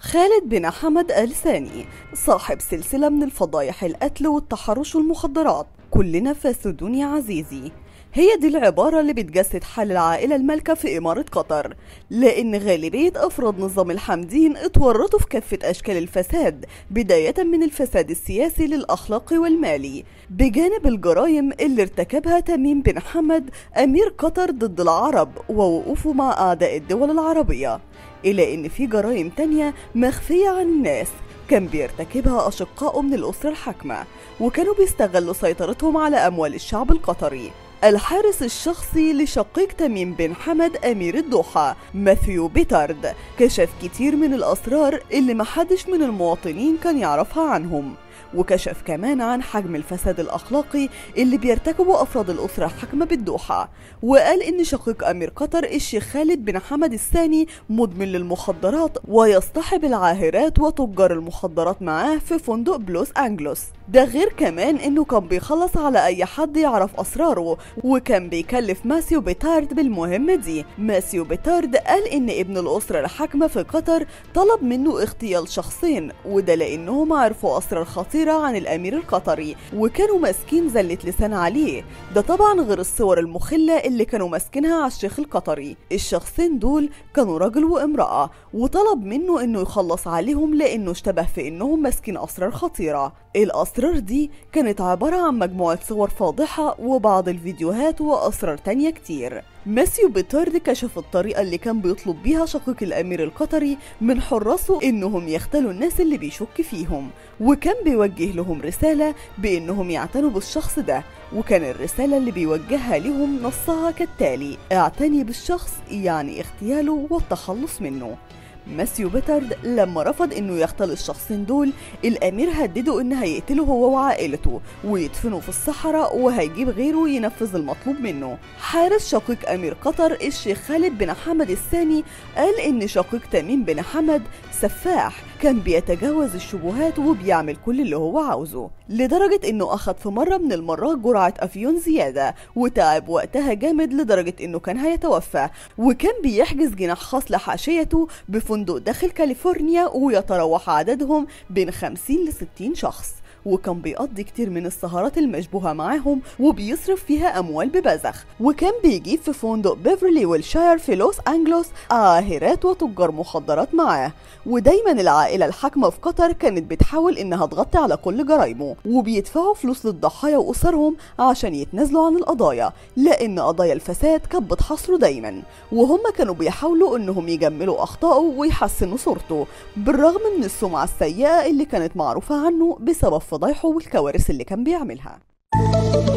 خالد بن حمد آل ثاني صاحب سلسلة من الفضايح القتل والتحرش والمخدرات كلنا فاسدون يا عزيزي هي دي العبارة اللي بتجسد حال العائلة المالكة في إمارة قطر لأن غالبية أفراد نظام الحمدين اتورطوا في كافة أشكال الفساد بداية من الفساد السياسي للأخلاقي والمالي بجانب الجرائم اللي ارتكبها تميم بن حمد أمير قطر ضد العرب ووقوفه مع أعداء الدول العربية إلى إن في جرائم تانية مخفية عن الناس كان بيرتكبها أشقائه من الأسرة الحاكمة وكانوا بيستغلوا سيطرتهم على أموال الشعب القطري الحارس الشخصي لشقيق تميم بن حمد أمير الضحى ماثيو بيتارد كشف كتير من الأسرار اللي محدش من المواطنين كان يعرفها عنهم وكشف كمان عن حجم الفساد الأخلاقي اللي بيرتكبه أفراد الأسرة الحاكمة بالدوحة وقال إن شقيق أمير قطر الشيخ خالد بن حمد الثاني مدمن للمخدرات ويصطحب العاهرات وتجار المخدرات معاه في فندق بلوس أنجلوس ده غير كمان إنه كان بيخلص على أي حد يعرف أسراره وكان بيكلف ماسيو بيتارد بالمهمة دي ماسيو بيتارد قال إن ابن الأسرة الحاكمة في قطر طلب منه اغتيال شخصين وده لأنهم عرفوا أسرار خطيرة عن الأمير القطري وكانوا ماسكين زلة لسان عليه ده طبعا غير الصور المخلة اللي كانوا ماسكينها على الشيخ القطري الشخصين دول كانوا راجل وامرأة وطلب منه إنه يخلص عليهم لأنه اشتبه في إنهم ماسكين أسرار خطيرة الأسرار دي كانت عبارة عن مجموعة صور فاضحة وبعض الفيديوهات وأسرار تانية كتير ماسيو بيتارد كشف الطريقة اللي كان بيطلب بيها شقيق الأمير القطري من حراسه إنهم يختلوا الناس اللي بيشك فيهم وكان بيوجه لهم رسالة بإنهم يعتنوا بالشخص ده وكان الرسالة اللي بيوجهها لهم نصها كالتالي اعتني بالشخص يعني اغتياله والتخلص منه ماسيو بيتارد لما رفض انه يختل الشخصين دول الامير هدده ان هيقتله هو وعائلته ويدفنه في الصحراء وهيجيب غيره ينفذ المطلوب منه حارس شقيق امير قطر الشيخ خالد بن حمد الثاني قال ان شقيق تميم بن حمد سفاح كان بيتجاوز الشبهات وبيعمل كل اللي هو عاوزه لدرجة انه اخد في مرة من المرات جرعة افيون زيادة وتعب وقتها جامد لدرجة انه كان هيتوفى وكان بيحجز جناح خاص لحاشيته بفندق داخل كاليفورنيا ويتراوح عددهم بين 50 ل 60 شخص وكان بيقضي كتير من السهرات المشبوهة معاهم وبيصرف فيها أموال ببذخ وكان بيجيب في فندق بيفرلي ويلشاير في لوس أنجلوس عاهرات وتجار مخدرات معاه ودايما العائلة الحاكمة في قطر كانت بتحاول إنها تغطي على كل جرايمه وبيدفعوا فلوس للضحايا وأسرهم عشان يتنازلوا عن القضايا لأن قضايا الفساد كانت بتحصره دايما وهم كانوا بيحاولوا إنهم يجملوا أخطائه ويحسنوا صورته بالرغم من السمعة السيئة اللي كانت معروفة عنه بسبب فضايحه والكوارث اللي كان بيعملها